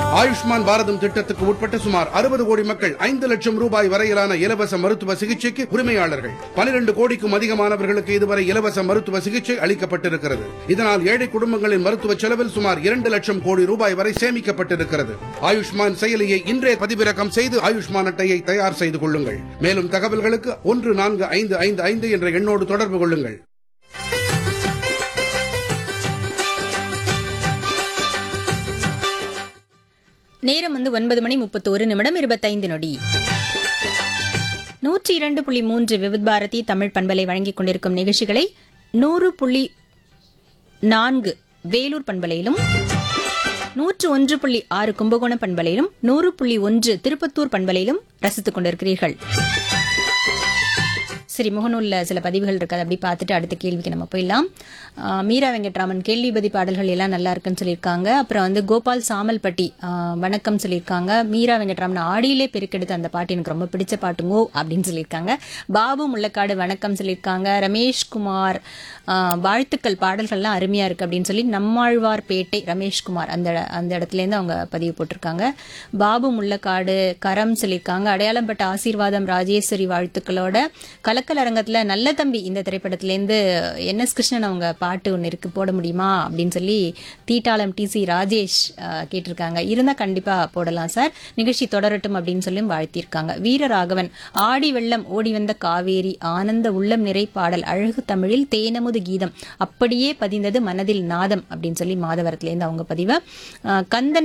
ஆயுஷ்மான் பாரதம் திட்டத்துக்கு உட்பட்ட சுமார் அறுபது கோடி மக்கள் ஐந்து லட்சம் ரூபாய் வரையிலான இலவச மருத்துவ சிகிச்சைக்கு உரிமையாளர்கள் பனிரெண்டு கோடிக்கும் அதிகமானவர்களுக்கு இதுவரை இலவச மருத்துவ சிகிச்சை அளிக்கப்பட்டிருக்கிறது இதனால் ஏழை குடும்பங்களின் மருத்துவ செலவில் சுமார் இரண்டு லட்சம் கோடி ரூபாய் வரை சேமிக்கப்பட்டிருக்கிறது ஆயுஷ்மான் செயலியை இன்றே பதிவிறக்கம் செய்து ஆயுஷ்மான் அட்டையை தயார் செய்து கொள்ளுங்கள் மேலும் தகவல்களுக்கு ஒன்று நான்கு ஐந்து ஐந்து ஐந்து என்ற எண்ணோடு தொடர்பு கொள்ளுங்கள் நேரம் வந்து ஒன்பது மணி முப்பத்தோரு நிமிடம் இருபத்தைந்து நொடி நூற்றி இரண்டு புள்ளி மூன்று விவித் பாரதி தமிழ் பண்பலை வழங்கிக் கொண்டிருக்கும் நிகழ்ச்சிகளை நூறு புள்ளி நான்கு வேலூர் பண்பலையிலும் நூற்று ஒன்று புள்ளி ஆறு கும்பகோணம் பண்பலையிலும் நூறு புள்ளி ஒன்று திருப்பத்தூர் பண்பலையிலும் ரசித்துக் கொண்டிருக்கிறீர்கள் சரி முகநூல்ல சில பதிவுகள் இருக்கு அதை அப்படி பார்த்துட்டு அடுத்த கேள்விக்கு நம்ம போயிடலாம் ஆஹ் மீரா வெங்கட்ராமன் கேள்விபதி பாடல்கள் எல்லாம் நல்லா இருக்குன்னு சொல்லியிருக்காங்க அப்புறம் வந்து கோபால் சாமல்பட்டி ஆஹ் வணக்கம் சொல்லியிருக்காங்க மீரா வெங்கட்ராமன் ஆடியிலே பெருக்கெடுத்த அந்த பாட்டு எனக்கு ரொம்ப பிடிச்ச பாட்டுங்கோ அப்படின்னு சொல்லியிருக்காங்க பாபு முள்ளக்காடு வணக்கம் சொல்லியிருக்காங்க ரமேஷ்குமார் ஆஹ் வாழ்த்துக்கள் பாடல்கள்லாம் அருமையா இருக்கு அப்படின்னு சொல்லி நம்மாழ்வார் பேட்டை ரமேஷ்குமார் அந்த அந்த இடத்துல இருந்து அவங்க பதிவு போட்டிருக்காங்க பாபு முள்ளக்காடு கரம் சொல்லியிருக்காங்க அடையாளம்பட்ட ஆசீர்வாதம் ராஜேஸ்வரி வாழ்த்துக்களோட கலக்கல் அரங்கத்துல நல்ல தம்பி இந்த திரைப்படத்திலேருந்து என் எஸ் கிருஷ்ணன் அவங்க பாட்டு ஒன்று இருக்கு போட முடியுமா அப்படின்னு சொல்லி தீட்டாளம் டி சி ராஜேஷ் ஆஹ், கேட்டிருக்காங்க இருந்தா கண்டிப்பா போடலாம் சார் நிகழ்ச்சி தொடரட்டும் அப்படின்னு சொல்லி வாழ்த்தியிருக்காங்க வீரராகவன் ஆடி வெள்ளம் ஓடி வந்த காவேரி ஆனந்த உள்ளம் நிறை பாடல் அழகு தமிழில் தேனமுது கீதம் அப்படியே பதிந்தது மனதில் நாதம் அப்படின்னு சொல்லி மாதவரத்திலேருந்து அவங்க பதிவு ஆஹ், கந்தன்